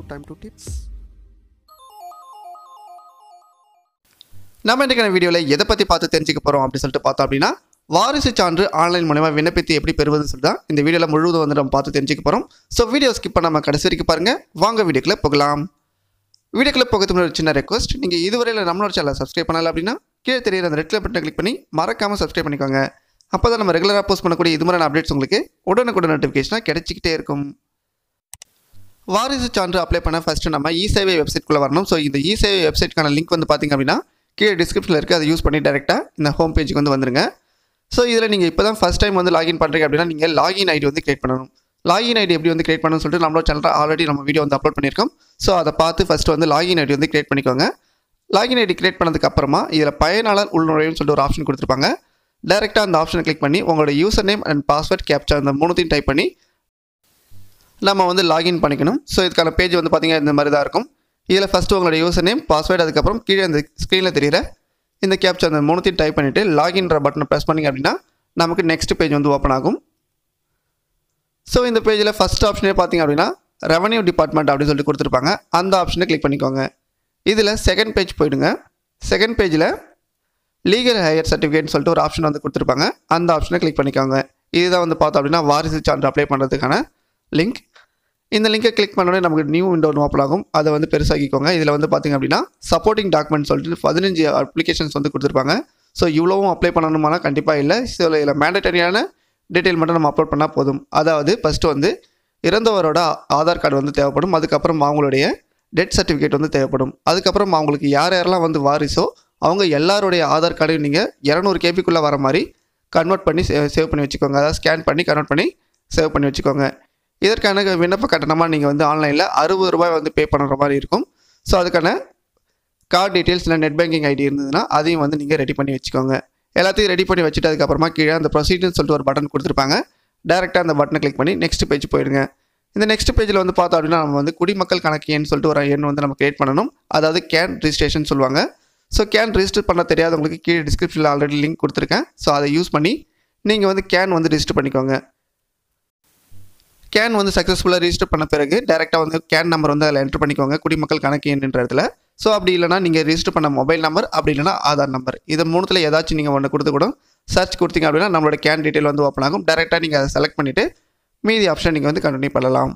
time to tips நம்ம இன்றைக்கான வீடியோவில் எதை பற்றி பார்த்து தெரிஞ்சுக்க போகிறோம் அப்படின்னு சொல்லிட்டு பார்த்தோம் அப்படின்னா வாரிசு சான்று ஆன்லைன் மூலமா விண்ணப்பித்து எப்படி பெறுவதுன்னு சொல்லி தான் இந்த வீடியோவில் முழுவதும் வந்து நம்ம பார்த்து தெரிஞ்சுக்க போகிறோம் ஸோ வீடியோ ஸ்கிப் பண்ணாமல் கடைசி வரைக்கும் பாருங்கள் வாங்க வீடியோக்குள்ளே போகலாம் வீடியோக்குள்ளே போகிறதுக்கு முன்னாடி ஒரு சின்ன ரெக்வஸ்ட் நீங்கள் இதுவரையில் நம்மளோட சேனலை சப்ஸ்கிரைப் பண்ணல அப்படின்னா கீழே தெரியுற அந்த ரெட் பட்டனை கிளிக் பண்ணி மறக்காமல் சப்ஸ்கிரைப் பண்ணிக்கோங்க அப்போ தான் நம்ம ரெகுலராக போஸ்ட் பண்ணக்கூடிய இது மாதிரியான அப்டேட்ஸ் உங்களுக்கு உடனுக்குடன் நோட்டிஃபிகேஷனாக கிடைச்சிக்கிட்டே இருக்கும் வாரிசு சான்று அப்ளை பண்ண ஃபஸ்ட்டு நம்ம இ சேவை வெப்சைட்குள்ளே வரணும் ஸோ இந்த இ சேவை வெப்சைட்க்கான லிங்க் வந்து பார்த்திங்க அப்படின்னா கீழே டிஸ்கிரிப்ஷனில் இருக்குது அதை யூஸ் பண்ணி டேரெக்டாக இந்த ஹோம் பேஜுக்கு வந்து வந்துருங்க ஸோ இதில் நீங்கள் இப்போ தான் ஃபஸ்ட் டைம் வந்து லாகின் பண்ணுறீங்க அப்படின்னா நீங்கள் லாகின் ஐடி வந்து கிரியேட் பண்ணணும் லாகின் ஐடி எப்படி வந்து கிரியேட் பண்ணணும்னு சொல்லிட்டு நம்மளோட சேனலில் ஆல்ரெடி நம்ம வீடியோ வந்து அப்லோட் பண்ணியிருக்கோம் ஸோ அதை பார்த்து ஃபஸ்ட்டு வந்து லாகின் ஐடி வந்து கிரியேட் பண்ணிக்கோங்க லாகின் ஐடி கிரியேட் பண்ணதுக்கு அப்புறமா இதில் பயனாளர் உள்நுழைவுன்னு சொல்லிட்டு ஒரு ஆப்ஷன் கொடுத்துருப்பாங்க டேரெக்டாக அந்த ஆப்ஷனை கிளிக் பண்ணி உங்களோட user name and password captcha அந்த மூணுத்தையும் டைப் பண்ணி நம்ம வந்து லாகின் பண்ணிக்கணும் ஸோ இதுக்கான பேஜ் வந்து பார்த்தீங்கன்னா இந்த மாதிரி தான் இருக்கும் இதில் ஃபஸ்ட்டு உங்களோட யூசர் நேம் பாஸ்வேர்டு அதுக்கப்புறம் கீழே அந்த ஸ்க்ரீனில் தெரியிற இந்த கேப்சா அந்த மூணுத்தையும் டைப் பண்ணிவிட்டு லாகின்ற பட்டனை ப்ரெஸ் பண்ணிங்க அப்படின்னா நமக்கு நெக்ஸ்ட் பேஜ் வந்து ஓப்பன் ஆகும் ஸோ இந்த பேஜில் ஃபஸ்ட் ஆப்ஷனே பார்த்தீங்க அப்படின்னா ரெவன்யூ டிபார்ட்மெண்ட் அப்படின்னு சொல்லிட்டு கொடுத்துருப்பாங்க அந்த ஆப்ஷனை கிளிக் பண்ணிக்கோங்க இதில் செகண்ட் பேஜ் போயிடுங்க செகண்ட் பேஜில் லீகல் ஹையர் சர்டிஃபிகேட்னு சொல்லிட்டு ஒரு ஆப்ஷன் வந்து கொடுத்துருப்பாங்க அந்த ஆப்ஷனை கிளிக் பண்ணிக்கோங்க இதுதான் வந்து பார்த்தோம் அப்படின்னா வாரிசு சான்று அப்ளை பண்ணுறதுக்கான லிங்க் இந்த லிங்கை கிளிக் பண்ணோடனே நமக்கு நியூ விண்டோ ஓப்பன் ஆகும் அதை வந்து பெருசாக்கிக்கோங்க இதில் வந்து பார்த்திங்க அப்படின்னா சப்போர்ட்டிங் டாக்குமெண்ட் சொல்லிட்டு பதினஞ்சு அப்ளிகேஷன்ஸ் வந்து கொடுத்துருப்பாங்க ஸோ இவ்வளவும் அப்ளை பண்ணணுமானா கண்டிப்பாக இல்லை ஸோ இதில் மேண்டட்டரியான டீட்டெயில் மட்டும் நம்ம அப்லோட் பண்ணால் போதும் அதாவது ஃபஸ்ட்டு வந்து இறந்தவரோட ஆதார் கார்டு வந்து தேவைப்படும் அதுக்கப்புறம் அவங்களுடைய டெத் சர்டிஃபிகேட் வந்து தேவைப்படும் அதுக்கப்புறம் அவங்களுக்கு யார் யாரெல்லாம் வந்து வாரிசோ அவங்க எல்லாருடைய ஆதார் கார்டையும் நீங்கள் இரநூறு கேபிக்குள்ளே வர மாதிரி கன்வெர்ட் பண்ணி சேவ் பண்ணி வச்சுக்கோங்க அதாவது ஸ்கேன் பண்ணி கன்வெர்ட் பண்ணி சேவ் பண்ணி வச்சுக்கோங்க இதற்கான விண்ணப்ப கட்டணமாக நீங்கள் வந்து ஆன்லைனில் அறுபது ரூபாய் வந்து பே பண்ணுற மாதிரி இருக்கும் ஸோ அதுக்கான கார்டு டீட்டெயில்ஸ் இல்லை நெட் பேங்கிங் ஐடி இருந்ததுன்னா அதையும் வந்து நீங்கள் ரெடி பண்ணி வச்சுக்கோங்க எல்லாத்தையும் ரெடி பண்ணி வச்சுட்டு அதுக்கப்புறமா கீழே அந்த ப்ரொசீஜர்னு சொல்லிட்டு ஒரு பட்டன் கொடுத்துருப்பாங்க டேரெக்டாக அந்த பட்டனை கிளிக் பண்ணி நெக்ஸ்ட் பேஜ் போயிடுங்க இந்த நெக்ஸ்ட் பேஜில் வந்து பார்த்தோம் அப்படின்னா நம்ம வந்து குடிமக்கள் கணக்கு எண் சொல்லிட்டு ஒரு எண் வந்து நம்ம கிரியேட் பண்ணணும் அதாவது கேன் ரிஜிஸ்ட்ரேஷன் சொல்லுவாங்க ஸோ கேன் ரிஜிஸ்டர் பண்ண தெரியாதவங்களுக்கு கீழே டிஸ்கிரிப்ஷனில் ஆல்ரெடி லிங்க் கொடுத்துருக்கேன் ஸோ அதை யூஸ் பண்ணி நீங்கள் வந்து கேன் வந்து ரிஜிஸ்டர் பண்ணிக்கோங்க கேன் வந்து சக்ஸஸ்ஃபுல்லாக ரிஜிஸ்டர் பண்ண பிறகு டேரெக்டாக வந்து கேன் நம்பர் வந்து அதில் என்ட்ரு பண்ணிக்கோங்க குடிமக்கள் கணக்கு எண்ணுன்ற இடத்துல ஸோ அப்படி இல்லைனா நீங்கள் ரிஜிஸ்டர் பண்ண மொபைல் நம்பர் அப்படி இல்லைனா ஆதார் நம்பர் இது மூணுத்தில் ஏதாச்சும் நீங்கள் ஒன்று கொடுத்து கூட சர்ச் கொடுத்தீங்க அப்படின்னா நம்மளோட கேன் டீட்டெயில் வந்து ஓப்பன் ஆகும் டேரெக்டாக நீங்கள் அதை செலக்ட் பண்ணிவிட்டு மீதி ஆப்ஷன் நீங்கள் வந்து கண்டினியூ பண்ணலாம்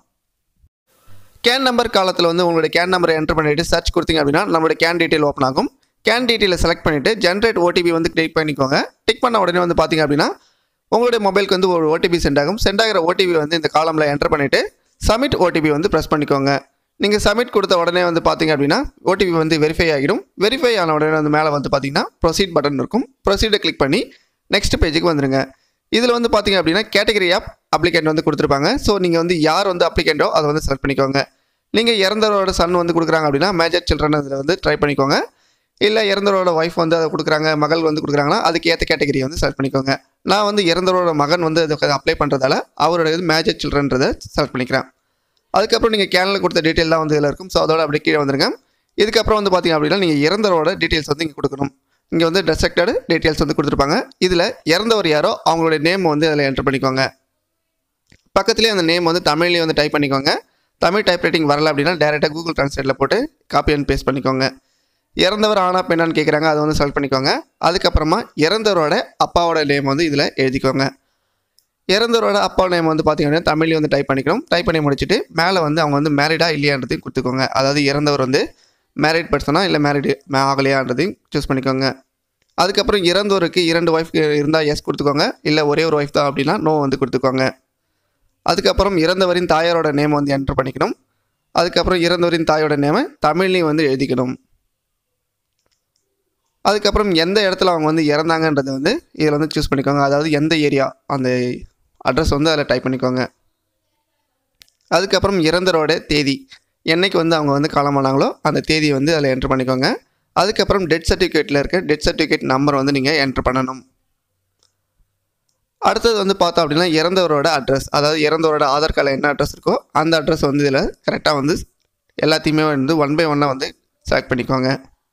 கேன் நம்பர் காலத்தில் வந்து உங்களோட கேன் நம்பரை என்ட்ரு பண்ணிவிட்டு சர்ச் கொடுத்தீங்க அப்படின்னா நம்மளோட கேன் டீட்டெயில் ஓப்பன் ஆகும் கேன் டீட்டெயிலை செலக்ட் பண்ணிவிட்டு ஜென்ரேட் ஓடிபி வந்து கிளிக் பண்ணிக்கோங்க டிக் பண்ண உடனே வந்து பார்த்தீங்க அப்படின்னா உங்களுடைய மொபைலுக்கு வந்து ஒரு ஓடிபி சென்ட் ஆகும் சென்ட் ஆகிற ஓடிபி வந்து இந்த காலமில் என்டர் பண்ணிவிட்டு சப்மிட் ஓடிபி வந்து ப்ரெஸ் பண்ணிக்கோங்க நீங்கள் சப்மிட் கொடுத்த உடனே வந்து பார்த்தீங்க அப்படின்னா ஓடிபி வந்து வெரிஃபை ஆகிடும் வெரிஃபை ஆன உடனே வந்து மேலே வந்து பார்த்தீங்கன்னா ப்ரொசீட் பட்டன் இருக்கும் ப்ரொசீடை கிளிக் பண்ணி நெக்ஸ்ட் பேஜுக்கு வந்துருங்க இதில் வந்து பார்த்தீங்க அப்படின்னா கேட்டகரி ஆப் அப்ளிகேண்ட் வந்து கொடுத்துருப்பாங்க ஸோ நீங்கள் வந்து யார் வந்து அப்ளிகேண்டோ அதை வந்து செலக்ட் பண்ணிக்கோங்க நீங்கள் இறந்தவரோட சன் வந்து கொடுக்குறாங்க அப்படின்னா மேஜர் சில்ட்ரன் அதில் வந்து ட்ரை பண்ணிக்கோங்க இல்லை இறந்தவரோட ஒய்ஃப் வந்து அதை கொடுக்குறாங்க மகள் வந்து கொடுக்குறாங்கன்னா அதுக்கு ஏற்ற கேட்டகரி வந்து செலக்ட் பண்ணிக்கோங்க நான் வந்து இறந்தவரோட மகன் வந்து அதுக்கு அப்ளை பண்ணுறதால அவரோட இது மேஜர் சில்ட்ரன்றதை செலக்ட் பண்ணிக்கிறேன் அதுக்கப்புறம் நீங்கள் கேனில் கொடுத்த டீட்டெயில் தான் வந்து இதில் இருக்கும் ஸோ அதோட அப்படியே கீழே வந்துருங்க இதுக்கப்புறம் வந்து பார்த்தீங்க அப்படின்னா நீங்கள் இறந்தவரோட டீட்டெயில்ஸ் வந்து இங்கே கொடுக்கணும் இங்கே வந்து ரெஸ்ட்ரக்டட் டீட்டெயில்ஸ் வந்து கொடுத்துருப்பாங்க இதில் இறந்தவர் யாரோ அவங்களுடைய நேம் வந்து அதில் என்டர் பண்ணிக்கோங்க பக்கத்துலேயே அந்த நேம் வந்து தமிழ்லேயே வந்து டைப் பண்ணிக்கோங்க தமிழ் டைப் ரைட்டிங் வரல அப்படின்னா டேரெக்டாக கூகுள் ட்ரான்ஸ்லேட்டில் போட்டு காப்பி அண்ட் பேஸ்ட் பண்ணிக்கோங்க இறந்தவர் ஆனா பெண்ணான்னு கேட்குறாங்க அதை வந்து செலக்ட் பண்ணிக்கோங்க அதுக்கப்புறமா இறந்தவரோட அப்பாவோட நேம் வந்து இதில் எழுதிக்கோங்க இறந்தவரோட அப்பா நேம் வந்து பார்த்தீங்கன்னா தமிழ்லேயும் வந்து டைப் பண்ணிக்கணும் டைப் பண்ணி முடிச்சுட்டு மேலே வந்து அவங்க வந்து மேரிடா இல்லையான்றதையும் கொடுத்துக்கோங்க அதாவது இறந்தவர் வந்து மேரிட் பர்சனா இல்லை மேரிடு ஆகலையான்றதையும் சூஸ் பண்ணிக்கோங்க அதுக்கப்புறம் இறந்தவருக்கு இரண்டு ஒய்ஃப் இருந்தால் எஸ் கொடுத்துக்கோங்க இல்லை ஒரே ஒரு ஒய்ஃப் தான் அப்படின்னா நோ வந்து கொடுத்துக்கோங்க அதுக்கப்புறம் இறந்தவரின் தாயாரோட நேம் வந்து என்டர் பண்ணிக்கணும் அதுக்கப்புறம் இறந்தவரின் தாயோட நேமை தமிழ்லேயும் வந்து எழுதிக்கணும் அதுக்கப்புறம் எந்த இடத்துல அவங்க வந்து இறந்தாங்கன்றதை வந்து இதில் வந்து சூஸ் பண்ணிக்கோங்க அதாவது எந்த ஏரியா அந்த அட்ரஸ் வந்து அதில் டைப் பண்ணிக்கோங்க அதுக்கப்புறம் இறந்தரோட தேதி என்னைக்கு வந்து அவங்க வந்து காலமானாங்களோ அந்த தேதியை வந்து அதில் என்ட்ரு பண்ணிக்கோங்க அதுக்கப்புறம் டெத் சர்டிஃபிகேட்டில் இருக்க டெத் சர்டிஃபிகேட் நம்பர் வந்து நீங்கள் என்ட்ரு பண்ணணும் அடுத்தது வந்து பார்த்தோம் அப்படின்னா இறந்தவரோட அட்ரஸ் அதாவது இறந்தவரோட ஆதார் கார்டில் என்ன அட்ரஸ் இருக்கோ அந்த அட்ரஸ் வந்து இதில் கரெக்டாக வந்து எல்லாத்தையுமே வந்து ஒன் பை ஒன்னாக வந்து செலக்ட் பண்ணிக்கோங்க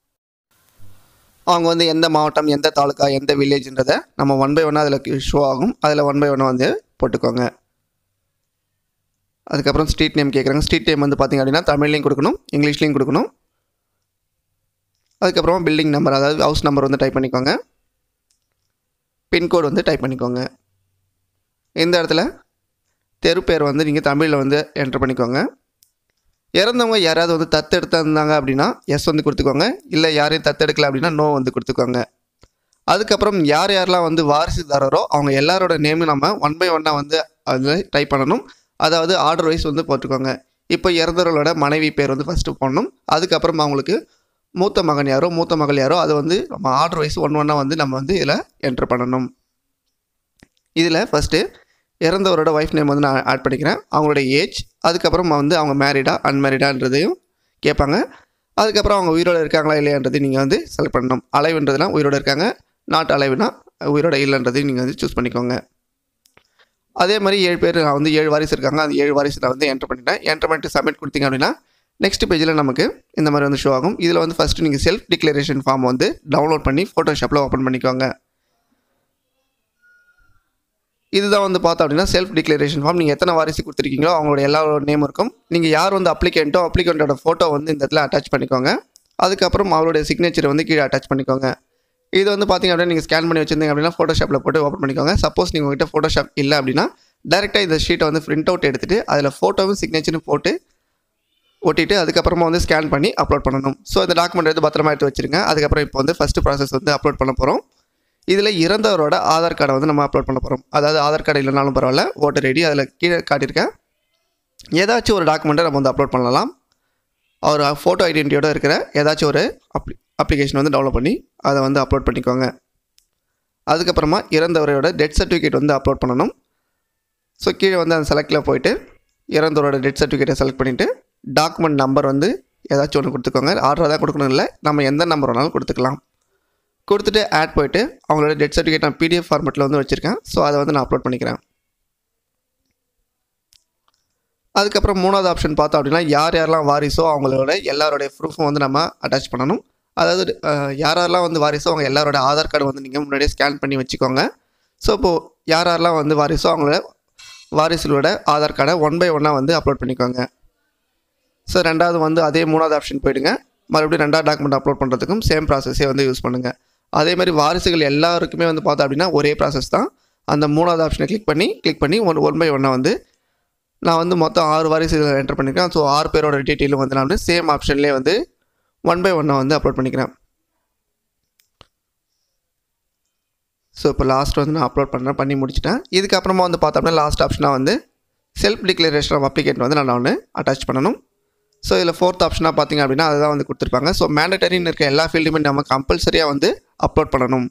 அவங்க வந்து எந்த மாவட்டம் எந்த தாலுக்கா எந்த வில்லேஜ்ன்றதை நம்ம ஒன் பை ஒன்னாக அதில் ஷோ ஆகும் அதில் ஒன் பை ஒன்னாக வந்து போட்டுக்கோங்க அதுக்கப்புறம் ஸ்ட்ரீட் நேம் கேட்குறாங்க ஸ்ட்ரீட் நேம் வந்து பார்த்திங்க அப்படின்னா தமிழ்லையும் கொடுக்கணும் இங்கிலீஷ்லேயும் கொடுக்கணும் அதுக்கப்புறமா பில்டிங் நம்பர் அதாவது ஹவுஸ் நம்பர் வந்து டைப் பண்ணிக்கோங்க பின்கோடு வந்து டைப் பண்ணிக்கோங்க இந்த இடத்துல தெரு பேர் வந்து நீங்கள் தமிழில் வந்து என்ட்ரு பண்ணிக்கோங்க இறந்தவங்க யாராவது வந்து தத்தெடுத்திருந்தாங்க அப்படின்னா எஸ் வந்து கொடுத்துக்கோங்க இல்லை யாரையும் தத்தெடுக்கல அப்படின்னா நோ வந்து கொடுத்துக்கோங்க அதுக்கப்புறம் யார் யாரெல்லாம் வந்து வாரிசுதாரரோ அவங்க எல்லாரோட நேமும் நம்ம ஒன் பை ஒன்னாக வந்து அதில் டைப் பண்ணணும் அதாவது ஆர்டர் வைஸ் வந்து போட்டுக்கோங்க இப்போ இறந்தவர்களோட மனைவி பேர் வந்து ஃபஸ்ட்டு போடணும் அதுக்கப்புறம் அவங்களுக்கு மூத்த மகன் யாரோ மூத்த மகள் யாரோ அதை வந்து நம்ம ஆர்டர் வைஸ் ஒன் ஒன்னாக வந்து நம்ம வந்து இதில் என்ட்ரு பண்ணணும் இதில் ஃபஸ்ட்டு இறந்தவரோட ஒய்ஃப் நேம் வந்து நான் ஆட் பண்ணிக்கிறேன் அவங்களோட ஏஜ் அதுக்கப்புறம் வந்து அவங்க மேரிடா அன்மேரிடான்றதையும் கேட்பாங்க அதுக்கப்புறம் அவங்க உயிரோடு இருக்காங்களா இல்லையான்றதையும் நீங்கள் வந்து செலக்ட் பண்ணணும் அலைவுன்றதுலாம் உயிரோடு இருக்காங்க நாட் அலைவுனா உயிரோட இல்லைன்றதையும் நீங்கள் வந்து சூஸ் பண்ணிக்கோங்க அதே மாதிரி ஏழு பேர் நான் வந்து ஏழு வாரிசு இருக்காங்க அந்த ஏழு வாரிசு நான் வந்து என்ட்ரு பண்ணிட்டேன் என்ட்ரு பண்ணிட்டு சப்மிட் கொடுத்தீங்க அப்படின்னா நெக்ஸ்ட் பேஜில் நமக்கு இந்த மாதிரி வந்து ஷோ ஆகும் இதில் வந்து ஃபஸ்ட்டு நீங்கள் செல்ஃப் டிக்ளரேஷன் ஃபார்ம் வந்து டவுன்லோட் பண்ணி ஃபோட்டோஷாப்பில் ஓப்பன் பண்ணிக்கோங்க இதுதான் வந்து பார்த்தோம் அப்படின்னா செல்ஃப் டிக்ளரேஷன் ஃபார்ம் நீங்கள் எத்தனை வாரிசு கொடுத்துருக்கீங்களோ அவங்களோட எல்லாரோட நேம் இருக்கும் நீங்கள் யார் வந்து அப்ளிகண்ட்டோ அப்ளிகண்ட்டோட ஃபோட்டோ வந்து இந்த இடத்துல அட்டாச் பண்ணிக்கோங்க அதுக்கப்புறம் அவருடைய சிக்னேச்சரை வந்து கீழே அட்டாச் பண்ணிக்கோங்க இது வந்து பார்த்தீங்க அப்படின்னா நீங்கள் ஸ்கேன் பண்ணி வச்சிருந்தீங்க அப்படின்னா ஃபோட்டோஷாப்பில் போட்டு ஓப்பன் பண்ணிக்கோங்க சப்போஸ் நீங்கள் உங்கள்கிட்ட ஃபோட்டோஷாப் இல்லை அப்படின்னா டேரெக்டாக இந்த ஷீட்டை வந்து பிரிண்ட் அவுட் எடுத்துகிட்டு அதில் ஃபோட்டோவும் சிக்னேச்சரும் போட்டு ஒட்டிட்டு அதுக்கப்புறமா வந்து ஸ்கேன் பண்ணி அப்லோட் பண்ணணும் ஸோ இந்த டாக்குமெண்ட் வந்து பத்திரமா எடுத்து வச்சிருங்க அதுக்கப்புறம் இப்போ வந்து ஃபஸ்ட்டு ப்ராசஸ் வந்து அப்லோட் பண்ண போகிறோம் இதில் இறந்தவரோட ஆதார் கார்டை வந்து நம்ம அப்லோட் பண்ண போகிறோம் அதாவது ஆதார் கார்டு இல்லைனாலும் பரவாயில்ல ஓட்டர் ஐடி அதில் கீழே காட்டியிருக்கேன் ஏதாச்சும் ஒரு டாக்குமெண்ட்டை நம்ம வந்து அப்லோட் பண்ணலாம் அவர் ஃபோட்டோ ஐடென்டிட்டியோட இருக்கிற ஏதாச்சும் ஒரு அப்ளி அப்ளிகேஷன் வந்து டவுன்லோட் பண்ணி அதை வந்து அப்லோட் பண்ணிக்கோங்க அதுக்கப்புறமா இறந்தவரோட டெத் சர்டிஃபிகேட் வந்து அப்லோட் பண்ணணும் ஸோ கீழே வந்து அந்த செலக்டில் போயிட்டு இறந்தவரோட டெத் சர்டிஃபிகேட்டை செலக்ட் பண்ணிவிட்டு டாக்குமெண்ட் நம்பர் வந்து ஏதாச்சும் ஒன்று கொடுத்துக்கோங்க ஆர்டர் தான் கொடுக்கணும் இல்லை நம்ம எந்த நம்பர் வேணாலும் கொடுத்துக்கலாம் கொடுத்துட்டு ஆட் போயிட்டு அவங்களோட டெத் சர்டிஃபிகேட் நான் பிடிஎஃப் ஃபார்மெட்டில் வந்து வச்சுருக்கேன் ஸோ அதை வந்து நான் அப்லோட் பண்ணிக்கிறேன் அதுக்கப்புறம் மூணாவது ஆப்ஷன் பார்த்தோம் அப்படின்னா யார் யாரெல்லாம் வாரிசோ அவங்களோட எல்லாரோடைய ப்ரூஃபும் வந்து நம்ம அட்டாச் பண்ணணும் அதாவது அஹ், யார் யாரெல்லாம் வந்து வாரிசோ அவங்க எல்லாரோட ஆதார் கார்டு வந்து நீங்கள் முன்னாடியே ஸ்கேன் பண்ணி வச்சுக்கோங்க ஸோ இப்போது யார் யாரெல்லாம் வந்து வாரிசோ அவங்களோட வாரிசுகளோட ஆதார் கார்டை ஒன் பை ஒன்னாக வந்து அப்லோட் பண்ணிக்கோங்க ஸோ ரெண்டாவது வந்து அதே மூணாவது ஆப்ஷன் போயிடுங்க மறுபடியும் ரெண்டாவது டாக்குமெண்ட் அப்லோட் பண்ணுறதுக்கும் சேம் ப்ராசஸே வந்து யூஸ் பண்ணுங்கள் அதே மாதிரி வாரிசுகள் எல்லாருக்குமே வந்து பார்த்தோம் அப்படின்னா ஒரே ப்ராசஸ் தான் அந்த மூணாவது ஆப்ஷனை கிளிக் பண்ணி கிளிக் பண்ணி ஒன் ஒன் பை ஒன்னாக வந்து நான் வந்து மொத்தம் ஆறு வாரிசு என்டர் பண்ணியிருக்கேன் ஸோ ஆறு பேரோட டீட்டெயிலும் வந்து நான் வந்து சேம் ஆப்ஷன்லேயே வந்து ஒன் பை ஒன்னாக வந்து அப்லோட் பண்ணிக்கிறேன் ஸோ இப்போ லாஸ்ட் வந்து நான் அப்லோட் பண்ணுறேன் பண்ணி முடிச்சிட்டேன் இதுக்கப்புறமா வந்து பார்த்தோம்னா லாஸ்ட் ஆப்ஷனாக வந்து செல்ஃப் டிக்ளரேஷன் ஆஃப் அப்ளிகேட் வந்து நான் ஒன்று அட்டாச் பண்ணணும் ஸோ இதில் ஃபோர்த் ஆப்ஷனாக பார்த்தீங்க அப்படின்னா அதுதான் வந்து கொடுத்துருப்பாங்க ஸோ மேண்டட்டரின்னு இருக்க எல்லா ஃபீல்டுமே நம்ம கம்பல்சரியாக வந்து அப்லோட் பண்ணணும்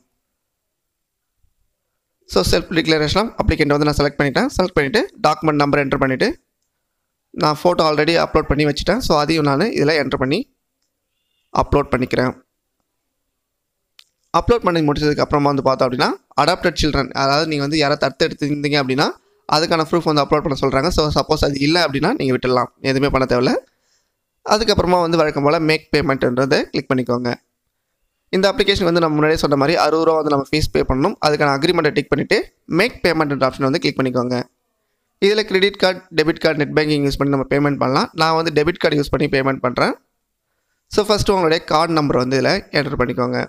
so self declaration of applicant வந்து நான் செலக்ட் பண்ணிட்டேன் செலக்ட் பண்ணிவிட்டு டாக்குமெண்ட் நம்பர் என்டர் பண்ணிவிட்டு நான் ஃபோட்டோ ஆல்ரெடி அப்லோட் பண்ணி வச்சுட்டேன் ஸோ அதையும் நான் இதில் என்டர் பண்ணி அப்லோட் பண்ணிக்கிறேன் அப்லோட் பண்ணி முடிச்சதுக்கு அப்புறமா வந்து பார்த்தோம் அப்படின்னா அடாப்டட் சில்ட்ரன் அதாவது நீங்கள் வந்து யாராவது தத்து எடுத்துருந்தீங்க அப்படின்னா அதுக்கான ப்ரூஃப் வந்து அப்லோட் பண்ண சொல்கிறாங்க ஸோ சப்போஸ் அது இல்லை அப்படின்னா நீங்கள் விட்டுடலாம் எதுவுமே பண்ண தேவையில்ல அதுக்கப்புறமா வந்து வழக்கம் போல் மேக் பேமெண்ட்ன்றதை கிளிக் பண்ணிக்கோங்க இந்த அப்ளிகேஷன் வந்து நம்ம முன்னாடியே சொன்ன மாதிரி அறுபது ரூபா வந்து நம்ம ஃபீஸ் பே பண்ணணும் அதுக்கான அக்ரிமெண்ட்டை டிக் பண்ணிவிட்டு மேக் பேமெண்ட் ஆப்ஷன் வந்து கிளிக் பண்ணிக்கோங்க இதில் credit card debit card net banking use பண்ணி நம்ம பேமெண்ட் பண்ணலாம் நான் வந்து டெபிட் கார்டு யூஸ் பண்ணி பேமெண்ட் பண்ணுறேன் ஸோ ஃபஸ்ட்டு உங்களுடைய கார்டு நம்பர் வந்து இதில் என்டர் பண்ணிக்கோங்க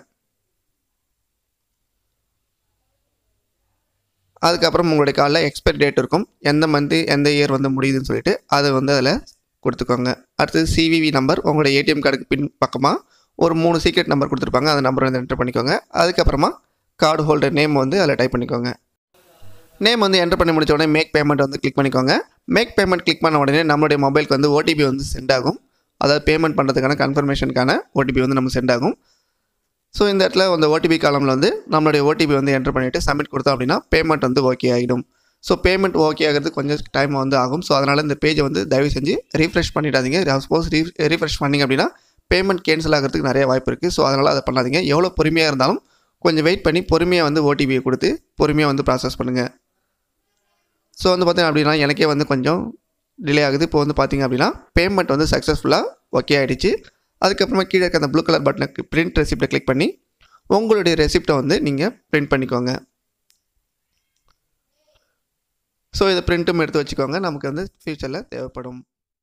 அதுக்கப்புறம் உங்களுடைய கார்டில் எக்ஸ்பைரி டேட் இருக்கும் எந்த மந்த்து எந்த இயர் வந்து முடியுதுன்னு சொல்லிட்டு அதை வந்து அதில் கொடுத்துக்கோங்க அடுத்தது சிவிவி நம்பர் உங்களுடைய ஏடிஎம் கார்டுக்கு பின் பக்கமாக ஒரு மூணு சீக்ரெட் நம்பர் கொடுத்துருப்பாங்க அந்த நம்பர் வந்து என்டர் பண்ணிக்கோங்க அதுக்கப்புறமா கார்டு ஹோல்டர் நேம் வந்து அதில் டைப் பண்ணிக்கோங்க நேம் வந்து என்டர் பண்ணி முடிச்ச உடனே மேக் பேமெண்ட் வந்து கிளிக் பண்ணிக்கோங்க மேக் பேமெண்ட் கிளிக் பண்ண உடனே நம்மளுடைய மொபைலுக்கு வந்து ஓடிபி வந்து சென்ட் ஆகும் அதாவது பேமெண்ட் பண்ணுறதுக்கான கன்ஃபர்மேஷனுக்கான ஓடிபி வந்து நம்ம சென்ட் ஆகும் ஸோ இந்த இடத்துல அந்த ஓடிபி காலமில் வந்து நம்மளுடைய ஓடிபி வந்து என்டர் பண்ணிவிட்டு சப்மிட் கொடுத்தோம் அப்படின்னா பேமெண்ட் வந்து ஓகே ஆகிடும் ஸோ பேமெண்ட் ஓகே ஆகிறதுக்கு கொஞ்சம் டைம் வந்து ஆகும் ஸோ அதனால் இந்த பேஜை வந்து தயவு செஞ்சு ரீஃப்ரெஷ் பண்ணிடாதீங்க சப்போஸ் ரீ ரீஃப்ரெஷ் பண்ணிங்க அப்படின்னா பேமெண்ட் கேன்சல் ஆகிறதுக்கு நிறைய வாய்ப்பு இருக்குது ஸோ அதனால் அதை பண்ணாதீங்க எவ்வளோ பொறுமையாக இருந்தாலும் கொஞ்சம் வெயிட் பண்ணி பொறுமையாக வந்து ஓடிபியை கொடுத்து பொறுமையாக வந்து ப்ராசஸ் பண்ணுங்கள் ஸோ வந்து பார்த்தீங்க அப்படின்னா எனக்கே வந்து கொஞ்சம் டிலே ஆகுது இப்போ வந்து பார்த்தீங்க அப்படின்னா பேமெண்ட் வந்து சக்ஸஸ்ஃபுல்லாக ஓகே ஆகிடுச்சு அதுக்கப்புறமா கீழே இருக்க அந்த ப்ளூ கலர் பட்டனுக்கு பிரிண்ட் ரெசிப்டை கிளிக் பண்ணி உங்களுடைய ரெசிப்டை வந்து நீங்கள் பிரிண்ட் பண்ணிக்கோங்க ஸோ ஸோ இதை பிரிண்ட்டும் எடுத்து வச்சுக்கோங்க நமக்கு வந்து ஃப்யூச்சரில் தேவைப்படும்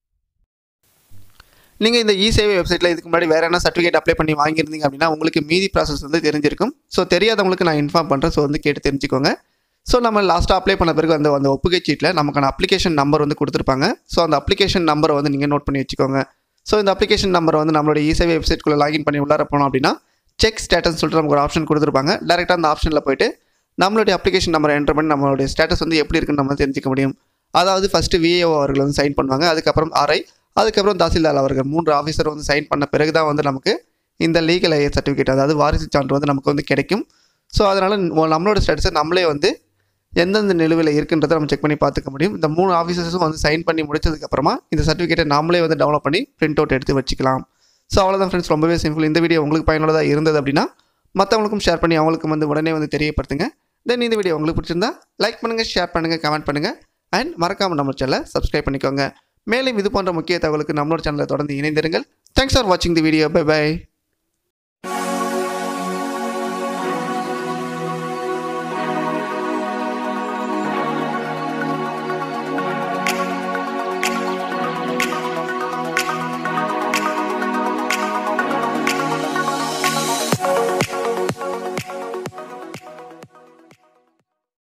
நீங்கள் இந்த இ சேவை வெப்சைட்டில் இதுக்கு முன்னாடி வேறு என்ன சர்டிஃபிகேட் அப்ளை பண்ணி வாங்கியிருந்தீங்க அப்படின்னா உங்களுக்கு மீதி ப்ராசஸ் வந்து தெரிஞ்சிருக்கும் ஸோ தெரியாதவங்களுக்கு நான் இன்ஃபார்ம் பண்ணுறேன் ஸோ வந்து கேட்டு தெரிஞ்சுக்கோங்க ஸோ நம்ம லாஸ்ட்டாக அப்ளை பண்ண பிறகு அந்த அந்த ஒப்புகை சீட்டில் நமக்கான அப்ளிகேஷன் நம்பர் வந்து கொடுத்துருப்பாங்க ஸோ அந்த அப்ளிகேஷன் நம்பரை வந்து நீங்கள் நோட் பண்ணி வச்சுக்கோங்க ஸோ இந்த அப்ளிகேஷன் நம்பரை வந்து நம்மளோட இ சேவை வெப்சைட்குள்ளே லாகின் பண்ணி உள்ளார போனோம் அப்படின்னா செக் ஸ்டேட்டஸ் சொல்லிட்டு நமக்கு ஒரு ஆப்ஷன் கொடுத்துருப்பாங்க டேரெக்டாக அந்த ஆப்ஷனில் போயிட்டு நம்மளுடைய அப்ளிகேஷன் நம்பரை என்டர் பண்ணி நம்மளுடைய ஸ்டேட்டஸ் வந்து எப்படி இருக்குன்னு நம்ம தெரிஞ்சுக்க முடியும் அதாவது ஃபஸ்ட்டு விஏஓ அவர்கள் வந்து சைன் பண்ணுவாங்க அதுக்கப்புறம் ஆர்ஐ அதுக்கப்புறம் தாசில்தார் அவர்கள் மூன்று ஆஃபீஸர் வந்து சைன் பண்ண பிறகு தான் வந்து நமக்கு இந்த லீகல் ஐஏ சர்டிஃபிகேட் அதாவது வாரிசு சான்று வந்து நமக்கு வந்து கிடைக்கும் ஸோ அதனால் நம்மளோட ஸ்டேட்டஸை நம்மளே வந்து எந்தெந்த நிலுவையில் இருக்குன்றதை நம்ம செக் பண்ணி பார்த்துக்க முடியும் இந்த மூணு ஆஃபீஸர்ஸும் வந்து சைன் பண்ணி முடிச்சதுக்கப்புறமா இந்த சர்டிஃபிகேட்டை நாமளே வந்து டெவலப் பண்ணி பிரிண்ட் அவுட் எடுத்து வச்சுக்கலாம் ஸோ அவ்வளோதான் ஃப்ரெண்ட்ஸ் ரொம்பவே சிம்பிள் இந்த வீடியோ உங்களுக்கு பயனுள்ளதாக இருந்தது அப்படின்னா மற்றவங்களுக்கும் ஷேர் பண்ணி அவங்களுக்கும் வந்து உடனே வந்து தெரியப்படுத்துங்க தென் இந்த வீடியோ உங்களுக்கு பிடிச்சிருந்தா லைக் பண்ணுங்கள் ஷேர் பண்ணுங்கள் கமெண்ட் பண்ணுங்கள் அண்ட் மறக்காமல் நம்ம சேனலை சப்ஸ்கிரைப் பண்ணிக்கோங்க மேலும் இது போன்ற முக்கிய தகவலுக்கு நம்மளோட சேனலை தொடர்ந்து இணைந்திருங்கள் தேங்க்ஸ் ஃபார் வாட்சிங் தி வீடியோ பை பை